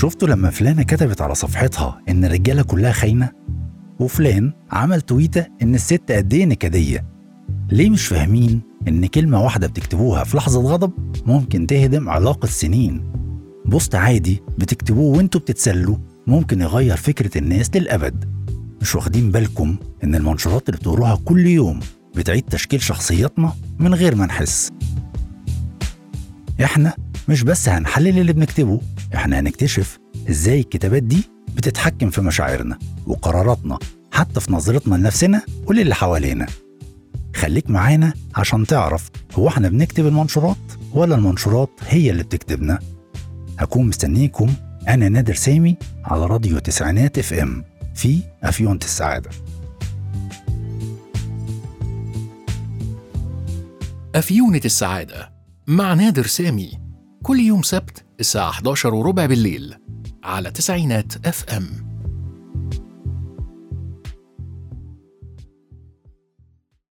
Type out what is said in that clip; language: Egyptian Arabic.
شفتوا لما فلانة كتبت على صفحتها إن الرجالة كلها خاينة؟ وفلان عمل تويتة إن الست قد إيه نكدية ليه مش فاهمين إن كلمة واحدة بتكتبوها في لحظة غضب ممكن تهدم علاقة سنين بوست عادي بتكتبوه وانتوا بتتسلوا ممكن يغير فكرة الناس للأبد مش واخدين بالكم إن المنشورات اللي بتقروها كل يوم بتعيد تشكيل شخصياتنا من غير ما نحس احنا مش بس هنحلل اللي بنكتبه احنا هنكتشف ازاي الكتابات دي بتتحكم في مشاعرنا وقراراتنا حتى في نظرتنا لنفسنا وللي حوالينا خليك معانا عشان تعرف هو احنا بنكتب المنشورات ولا المنشورات هي اللي بتكتبنا هكون مستنيكم انا نادر سامي على راديو تسعينات اف ام في افيونة السعاده أفيونة السعادة مع نادر سامي كل يوم سبت الساعة 11 وربع بالليل على تسعينات اف ام